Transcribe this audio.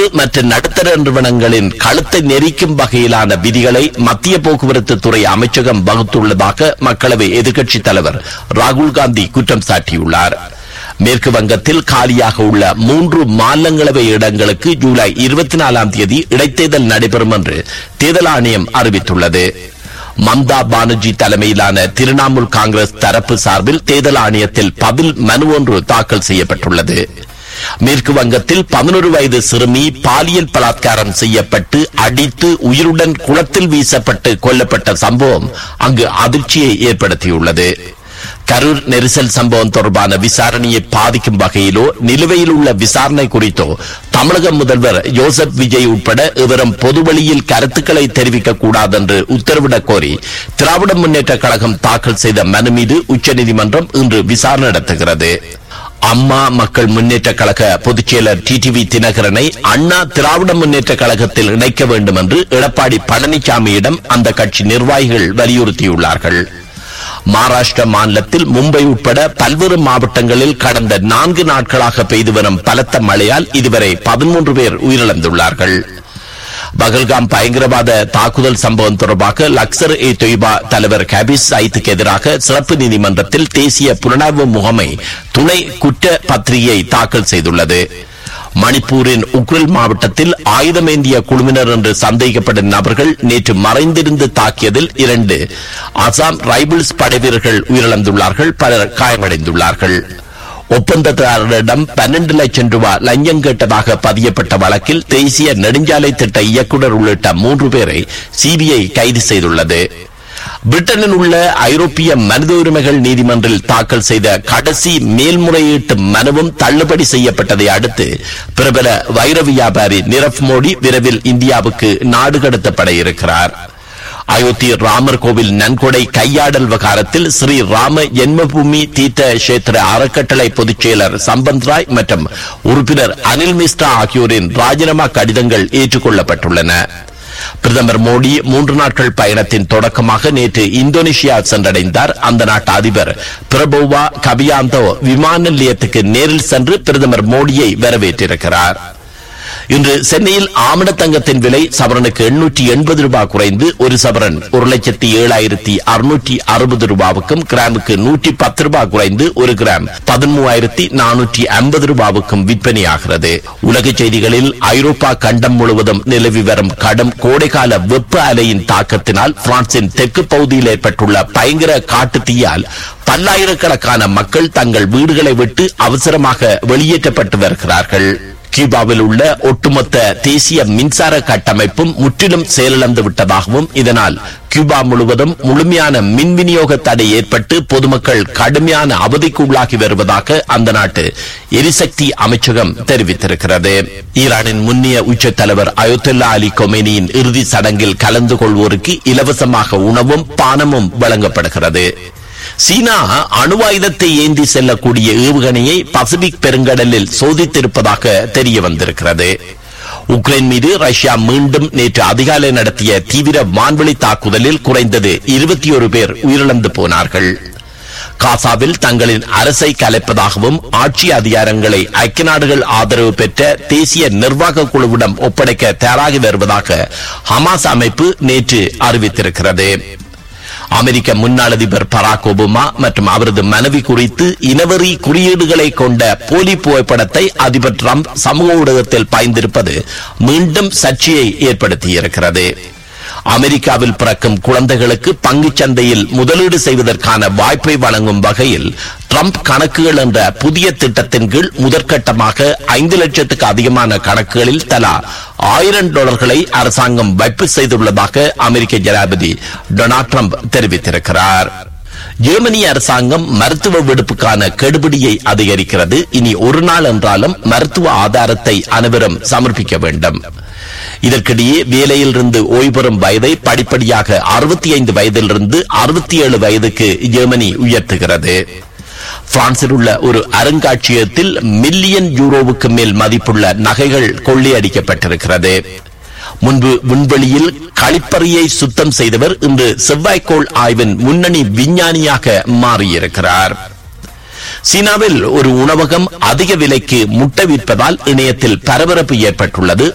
மற்ற நடுத்தர நிறுவனங்களின் கழுத்தை நெரிக்கும் வகையிலான விதிகளை மத்திய போக்குவரத்து துறை அமைச்சகம் வகுத்துள்ளதாக மக்களவை எதிர்க்கட்சித் தலைவர் ராகுல் காந்தி குற்றம் சாட்டியுள்ளார் மேற்கு வங்கத்தில் காலியாக உள்ள மூன்று மாநிலங்களவை இடங்களுக்கு ஜூலை இருபத்தி நாலாம் தேதி இடைத்தேர்தல் நடைபெறும் என்று தேர்தல் ஆணையம் அறிவித்துள்ளது மம்தா பானர்ஜி தலைமையிலான திரிணாமுல் காங்கிரஸ் தரப்பு சார்பில் தேர்தல் ஆணையத்தில் பதில் மனு ஒன்று தாக்கல் செய்யப்பட்டுள்ளது மேற்கு வங்கத்தில் பதினொரு வயது சிறுமி பாலியல் பலாத்காரம் செய்யப்பட்டு அடித்து உயிருடன் குளத்தில் வீசப்பட்டு கொல்லப்பட்ட சம்பவம் அங்கு அதிர்ச்சியை ஏற்படுத்தியுள்ளது கரூர் நெரிசல் சம்பவம் தொடர்பான விசாரணையை பாதிக்கும் வகையிலோ நிலுவையில் உள்ள விசாரணை குறித்தோ தமிழக முதல்வர் ஜோசப் விஜய் உட்பட இவரும் பொதுவெளியில் கருத்துக்களை தெரிவிக்க கூடாது என்று உத்தரவிடக் கோரி திராவிட முன்னேற்ற கழகம் தாக்கல் செய்த மனு மீது உச்சநீதிமன்றம் இன்று விசாரணை நடத்துகிறது அம்மா மக்கள் முன்னேற்ற கழக பொதுச் செயலர் டிடிவி தினகரனை அண்ணா திராவிட முன்னேற்ற கழகத்தில் இணைக்க வேண்டும் என்று எடப்பாடி பழனிசாமியிடம் அந்த கட்சி நிர்வாகிகள் வலியுறுத்தியுள்ளார்கள் மகாராஷ்டிர மாநிலத்தில் மும்பை உட்பட பல்வேறு மாவட்டங்களில் கடந்த நான்கு நாட்களாக பெய்து வரும் பலத்த மழையால் இதுவரை பதிமூன்று பேர் உயிரிழந்துள்ளார்கள் பகல்காம் பயங்கரவாத தாக்குதல் சம்பவம் தொடர்பாக லக்சர் ஏ தொய்பா தலைவர் கபிஸ் சயித்துக்கு எதிராக சிறப்பு நீதிமன்றத்தில் தேசிய புலனாய்வு முகமை துணை குற்ற பத்திரிகை தாக்கல் செய்துள்ளது மணிப்பூரின் உக்ரில் மாவட்டத்தில் ஆயுதமேந்திய குழுவினர் என்று சந்தேகிக்கப்படும் நபர்கள் நேற்று மறைந்திருந்து தாக்கியதில் இரண்டு அசாம் ரைபிள்ஸ் படைவீரர்கள் உயிரிழந்துள்ளார்கள் பலர் காயமடைந்துள்ளார்கள் ஒப்பந்ததாரரிடம் பன்னெண்டு லட்சம் ரூபாய் லஞ்சம் கேட்டதாக பதியப்பட்ட வழக்கில் தேசிய நெடுஞ்சாலை திட்ட இயக்குநர் உள்ளிட்ட மூன்று பேரை சிபிஐ கைது செய்துள்ளது பிரிட்டனில் உள்ள ஐரோப்பிய மனித உரிமைகள் நீதிமன்றில் தாக்கல் செய்த கடைசி மேல்முறையீட்டு மனுவும் தள்ளுபடி செய்யப்பட்டதை அடுத்து பிரபல வைர வியாபாரி நிரவ் மோடி விரைவில் இந்தியாவுக்கு நாடு கடத்தப்பட இருக்கிறார் அயோத்தி ராமர் கோவில் நன்கொடை கையாடல் விவகாரத்தில் ஸ்ரீ ராம ஜென்மபூமி தீர்த்த கஷேத்திர அறக்கட்டளை பொதுச் செயலர் சம்பந்த் ராய் மற்றும் உறுப்பினர் அனில் மிஸ்ரா ஆகியோரின் ராஜினாமா கடிதங்கள் ஏற்றுக்கொள்ளப்பட்டுள்ளன பிரதமர் மோடி மூன்று நாட்கள் பயணத்தின் தொடக்கமாக நேற்று இந்தோனேஷியா சென்றடைந்தார் அந்த நாட்டு அதிபர் பிரபோவா கபியாந்தோ விமான நிலையத்துக்கு நேரில் சென்று பிரதமர் மோடியை வரவேற்றிருக்கிறார் இன்று சென்னையில் ஆமண தங்கத்தின் விலை சவரனுக்கு எண்ணூற்றி எண்பது ரூபாய் குறைந்து ஒரு சவரன் ஒரு லட்சத்தி ஏழாயிரத்தி அறுநூற்றி அறுபது ரூபாவுக்கும் கிராமுக்கு நூற்றி பத்து ரூபாய் குறைந்து ஒரு கிராம் பதிமூவாயிரத்தி நானூற்றி ஐம்பது ரூபாவுக்கும் விற்பனையாகிறது உலக செய்திகளில் ஐரோப்பா கண்டம் முழுவதும் நிலவி வரும் கடும் கோடைகால வெப்ப அலையின் தாக்கத்தினால் பிரான்சின் தெற்கு பகுதியில் ஏற்பட்டுள்ள பயங்கர காட்டு தீயால் பல்லாயிரக்கணக்கான மக்கள் தங்கள் வீடுகளை விட்டு அவசரமாக வெளியேற்றப்பட்டு வருகிறார்கள் கியூபாவில் உள்ள ஒட்டுமொத்த தேசிய மின்சார கட்டமைப்பும் முற்றிலும் செயலிழந்து விட்டதாகவும் இதனால் கியூபா முழுவதும் முழுமையான மின் விநியோக தடை ஏற்பட்டு பொதுமக்கள் கடுமையான அவதிக்கு உள்ளாகி வருவதாக அந்த நாட்டு எரிசக்தி அமைச்சகம் தெரிவித்திருக்கிறது ஈரானின் முன்னிய உச்ச தலைவர் அயோத்தல்லா அலி கொமேனியின் இறுதி சடங்கில் கலந்து கொள்வோருக்கு இலவசமாக உணவும் பானமும் வழங்கப்படுகிறது சீனா அணுவாயுதத்தை ஏந்தி செல்லக்கூடிய ஏவுகணையை பசிபிக் பெருங்கடலில் சோதித்திருப்பதாக தெரிய வந்திருக்கிறது உக்ரைன் மீது ரஷ்யா மீண்டும் நேற்று அதிகாலை நடத்திய தீவிர வான்வெளி தாக்குதலில் குறைந்தது இருபத்தி ஒரு பேர் உயிரிழந்து போனார்கள் காசாவில் தங்களின் அரசை கலைப்பதாகவும் ஆட்சி அதிகாரங்களை ஐக்கிய நாடுகள் ஆதரவு பெற்ற தேசிய நிர்வாக குழுவிடம் ஒப்படைக்க தயாராகி வருவதாக ஹமாஸ் அமைப்பு நேற்று அறிவித்திருக்கிறது அமெரிக்க முன்னாள் அதிபர் பராக் ஒபாமா மற்றும் அவரது மனைவி குறித்து இனவெறி குறியீடுகளை கொண்ட போலி புகைப்படத்தை அதிபர் டிரம்ப் சமூக ஊடகத்தில் பாய்ந்திருப்பது மீண்டும் சர்ச்சையை ஏற்படுத்தியிருக்கிறது அமெரிக்காவில் பிறக்கும் குழந்தைகளுக்கு பங்குச் சந்தையில் முதலீடு செய்வதற்கான வாய்ப்பை வழங்கும் வகையில் ட்ரம்ப் கணக்குகள் என்ற புதிய திட்டத்தின் கீழ் முதற்கட்டமாக ஐந்து லட்சத்துக்கு அதிகமான கணக்குகளில் தலா ஆயிரம் டாலர்களை அரசாங்கம் வைப்பு செய்துள்ளதாக அமெரிக்க ஜனாதிபதி டொனால்ட் ட்ரம்ப் தெரிவித்திருக்கிறார் ஜெர்மனி அரசாங்கம் மருத்துவ விடுப்புக்கான கெடுபிடியை அதிகரிக்கிறது இனி ஒரு நாள் என்றாலும் மருத்துவ ஆதாரத்தை அனைவரும் சமர்ப்பிக்க வேண்டும் இதற்கிடையே வேலையிலிருந்து ஓய்வு பெறும் வயதை படிப்படியாக அறுபத்தி ஐந்து வயதிலிருந்து அறுபத்தி ஏழு வயதுக்கு ஜெர்மனி உயர்த்துகிறது பிரான்சில் உள்ள ஒரு அருங்காட்சியகத்தில் மில்லியன் யூரோவுக்கு மேல் மதிப்புள்ள நகைகள் கொள்ளையடிக்கப்பட்டிருக்கிறது முன்பு விண்வெளியில் கழிப்பறையை சுத்தம் செய்தவர் இன்று செவ்வாய்க்கோள் ஆய்வின் முன்னணி விஞ்ஞானியாக மாறியிருக்கிறார் சீனாவில் ஒரு உணவகம் அதிக விலைக்கு முட்டை விற்பதால் இணையத்தில் பரபரப்பு ஏற்பட்டுள்ளது